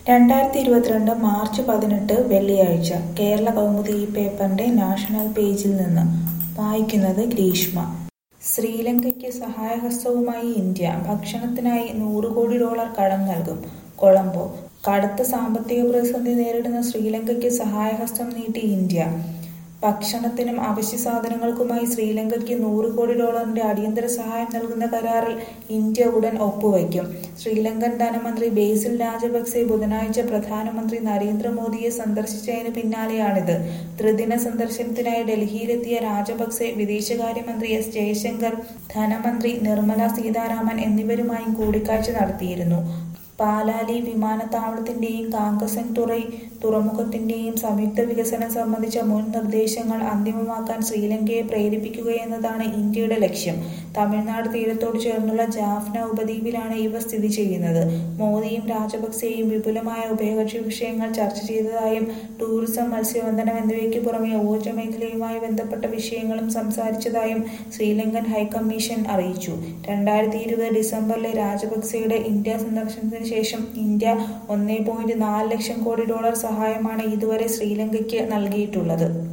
രണ്ടായിരത്തി ഇരുപത്തിരണ്ട് മാർച്ച് പതിനെട്ട് വെള്ളിയാഴ്ച കേരള കൗമുദി ഈ പേപ്പറിന്റെ നാഷണൽ പേജിൽ നിന്ന് വായിക്കുന്നത് ഗ്രീഷ്മ ശ്രീലങ്കയ്ക്ക് സഹായഹസ്തവുമായി ഇന്ത്യ ഭക്ഷണത്തിനായി നൂറ് കോടി ഡോളർ കടം നൽകും കൊളംബോ കടുത്ത സാമ്പത്തിക പ്രതിസന്ധി നേരിടുന്ന ശ്രീലങ്കയ്ക്ക് സഹായഹസ്തം നീട്ടി ഇന്ത്യ ഭക്ഷണത്തിനും അവശ്യ സാധനങ്ങൾക്കുമായി ശ്രീലങ്കയ്ക്ക് നൂറ് കോടി ഡോളറിന്റെ അടിയന്തര സഹായം നൽകുന്ന കരാറിൽ ഇന്ത്യ ഉടൻ ഒപ്പുവയ്ക്കും ശ്രീലങ്കൻ ധനമന്ത്രി ബേസിൽ രാജപക്സെ ബുധനാഴ്ച പ്രധാനമന്ത്രി നരേന്ദ്രമോദിയെ സന്ദർശിച്ചതിന് പിന്നാലെയാണിത് ത്രിദിന സന്ദർശനത്തിനായി ഡൽഹിയിലെത്തിയ രാജപക്സെ വിദേശകാര്യമന്ത്രി എസ് ജയശങ്കർ ധനമന്ത്രി നിർമ്മല സീതാരാമൻ എന്നിവരുമായും കൂടിക്കാഴ്ച നടത്തിയിരുന്നു പാലാലി വിമാനത്താവളത്തിന്റെയും കാങ്കസൻ തുറൈ തുറമുഖത്തിന്റെയും സംയുക്ത വികസനം സംബന്ധിച്ച മുൻ നിർദ്ദേശങ്ങൾ അന്തിമമാക്കാൻ ശ്രീലങ്കയെ പ്രേരിപ്പിക്കുകയെന്നതാണ് ഇന്ത്യയുടെ ലക്ഷ്യം തമിഴ്നാട് തീരത്തോട് ചേർന്നുള്ള ജാഫ്ന ഉപദ്വീപിലാണ് ഇവ സ്ഥിതി ചെയ്യുന്നത് മോദിയും രാജപക്സെയും വിപുലമായ ഉഭയകക്ഷി വിഷയങ്ങൾ ചർച്ച ചെയ്തതായും ടൂറിസം മത്സ്യബന്ധനം എന്നിവയ്ക്ക് പുറമെ ഊർജ്ജ മേഖലയുമായി ബന്ധപ്പെട്ട വിഷയങ്ങളും സംസാരിച്ചതായും ശ്രീലങ്കൻ ഹൈക്കമ്മീഷൻ അറിയിച്ചു രണ്ടായിരത്തി ഇരുപത് ഡിസംബറിലെ രാജപക്സെയുടെ ഇന്ത്യ സന്ദർശനത്തിന് ശേഷം ഇന്ത്യ ഒന്നേ പോയിന്റ് നാല് ലക്ഷം കോടി ഡോളർ സഹായമാണ് ഇതുവരെ ശ്രീലങ്കയ്ക്ക് നൽകിയിട്ടുള്ളത്